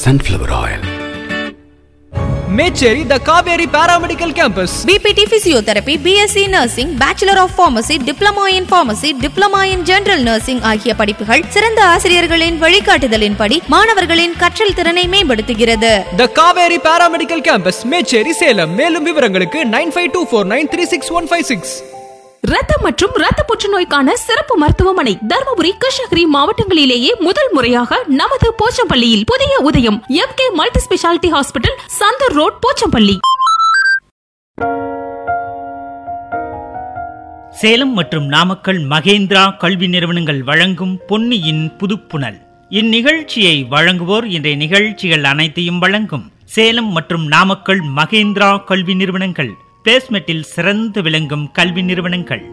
sunflower oil. Mecheri the Kaveri paramedical campus BPT physiotherapy BSc nursing bachelor of pharmacy diploma in pharmacy diploma in general nursing ஆகிய படிப்புகள் சிறந்த ஆசிரியர்களின் வழிகாட்டுதலின்படி மாணவர்களின் கற்றல் திறனை மேம்படுத்துகிறது the Kaveri paramedical campus Mecheri Salem மேலும் விவரங்களுக்கு nine five two four nine three six one five six ரத்தம் மற்றும் ரத்த புற்றுநோய்க்கான சிறப்பு மருத்துவமனை தருமபுரி கிருஷ்ணகிரி மாவட்டங்களிலேயே முதல் முறையாக நமது போச்சம்பள்ளியில் புதிய உதயம் M K multi speciality hospital Santhur road Pochampalli Salem மற்றும் நாமக்கல் மகேந்திரா கல்வி நிறுவனங்கள் வழங்கும் பொன்னியின் புதுப்புணல் இந்நிகழ்ச்சியை வழங்குவோர் இன்றைய நிகழ்ச்சிகள் அனைத்தையும் வழங்கும் சேலம் மற்றும் நாமக்கல் மகேந்திரா கல்வி நிறுவனங்கள் பிளேஸ்மெட்டில் சிறந்து விளங்கும் கல்வி நிறுவனங்கள்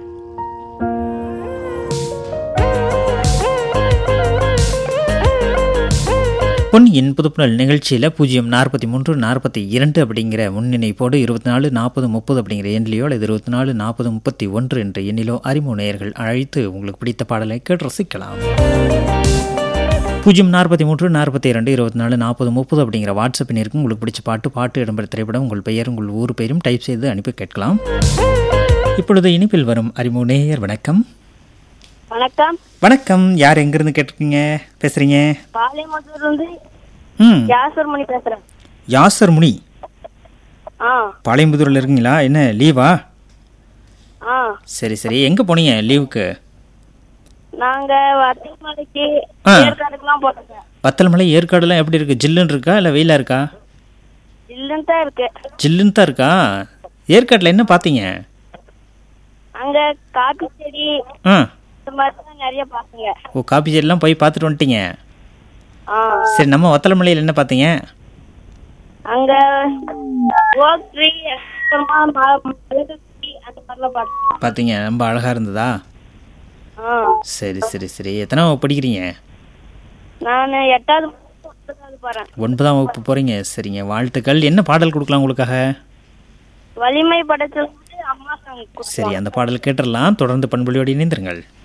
பொன்னியின் புதுப்புணல் நிகழ்ச்சியில் பூஜ்ஜியம் நாற்பத்தி மூன்று நாற்பத்தி இரண்டு அப்படிங்கிற முன்னிணைப்போடு இருபத்தி நாலு நாற்பது முப்பது அப்படிங்கிற எண்ணிலையோ அல்லது இருபத்தி நாலு நாற்பது முப்பத்தி ஒன்று என்ற எண்ணிலோ அறிமுக நேயர்கள் அழைத்து உங்களுக்கு பிடித்த பாடலை கேட்டு ரசிக்கலாம் பூஜ்ஜியம் நாற்பத்தி மூன்று நாற்பத்தி இரண்டு இருபத்தி நாலு நாற்பது முப்பது அப்படிங்கிற வாட்ஸ்அப் இருக்கும் உங்களுக்கு பிடிச்ச பாட்டு பாட்டு இடம்பெற திரைப்படம் உங்கள் பெயர் உங்கள் ஊர் பெயரும் டைப் செய்து அனுப்பி கேட்கலாம் இப்பொழுது இனிப்பில் வரும் அறிமுக நேயர் வணக்கம் வணக்கம் வணக்கம் யார் எங்கேருந்து கேட்டிருக்கீங்க பேசுகிறீங்க பாளையமத்தூர்ல இருந்து ம் யாசர்மணி பேசுறேன் யாசர் முனி ஆ பாளையம்புதூரில் இருக்கீங்களா என்ன லீவா ஆ சரி சரி எங்கே போனீங்க லீவுக்கு நாங்க வத்திமலைக்கு ஆ. ஏற்காடுக்குலாம் போட்டோம் வத்தல்மலை ஏற்காடுலாம் எப்படி இருக்கு ஜில்லுன்னு இருக்கா இல்லை வெயிலாக இருக்கா இல்லன்னு தான் இருக்கு ஜில்லுன்னு தான் இருக்கா ஏற்காட்டில் என்ன பார்த்தீங்க அங்க காபி செடி ஆ இந்த மாதிரி தான் நிறைய பாக்குங்க ஓ காபி செடிலாம் போய் பார்த்துட்டு வந்துட்டீங்க ஆ சரி நம்ம வத்தலமலையில் என்ன பார்த்தீங்க அங்க ஓக் ட்ரீ அப்புறமா ம- மிளகு tree அந்த மாதிரிலாம் பார்த்தோம் பார்த்தீங்க ரொம்ப அழகாக இருந்ததா ஆ சரி சரி சரி எத்தனை வகுப்பு படிக்கிறீங்க நான் எட்டாவது முடிச்சு ஒன்பதாவது போறேன் ஒன்பதாம் வகுப்பு போகிறீங்க சரிங்க வாழ்த்துக்கள் என்ன பாடல் கொடுக்கலாம் உங்களுக்காக வலிமை படைச்சது அம்மா சாங் சரி அந்த பாடல் கேட்டுடலாம் தொடர்ந்து பண்பொழியோடு இணைந்திருங்கள்